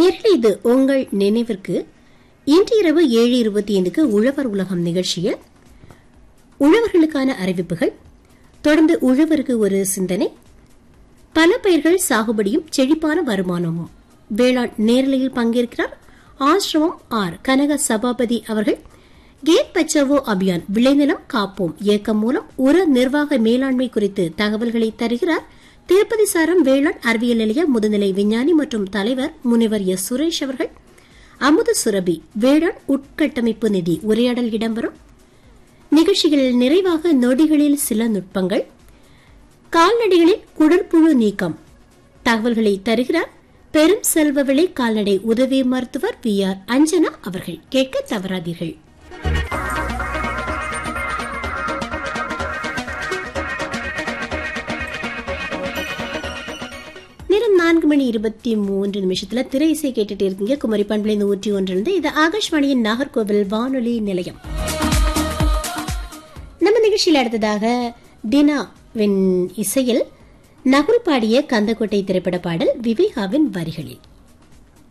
நேரில் இது உங்கள் நினைவிற்கு இன்று இரவு ஏழு இருபத்தி ஐந்துக்கு உழவர் உலகம் நிகழ்ச்சியில் உழவர்களுக்கான அறிவிப்புகள் தொடர்ந்து உழவருக்கு ஒரு சிந்தனை பல பயிர்கள் சாகுபடியும் செழிப்பான வருமானமும் வேளாண் நேரலையில் பங்கேற்கிறார் ஆசிரமம் ஆர் கனக சபாபதி அவர்கள் கேட் பச்சாவோ அபியான் விளைநிலம் காப்போம் இயக்கம் மூலம் உர நிர்வாக மேலாண்மை குறித்து தகவல்களை தருகிறார் திருப்பதி சாரம் வேளாண் அறிவியல் நிலைய முதுநிலை விஞ்ஞானி மற்றும் தலைவர் முனைவர் எஸ் சுரேஷ் அவர்கள் அமுத சுரபி வேளாண் உட்கட்டமைப்பு நிதி உரையாடல் இடம்பெறும் நிகழ்ச்சிகளில் நிறைவாக நொடிகளில் சில நுட்பங்கள் கால்நடைகளில் குடற்புழு நீக்கம் தகவல்களை தருகிறார் பெரும் செல்வவிளை கால்நடை உதவி மருத்துவர் வி ஆர் அஞ்சனா அவர்கள் கேட்க தவறாதீர்கள் நேரம் நான்கு மணி இருபத்தி மூன்று நிமிஷத்துல திரை இசை கேட்டுட்டு இருக்கீங்க குமரி பண்பலை நூற்றி ஒன்றிலிருந்து இது ஆகாஷ்வாணியின் நாகர்கோவில் வானொலி நிலையம் நம்ம நிகழ்ச்சியில் அடுத்ததாக டினாவின் இசையில் நகுல் பாடிய கந்தக்கோட்டை திரைப்பட பாடல் விவேகாவின் வரிகளில்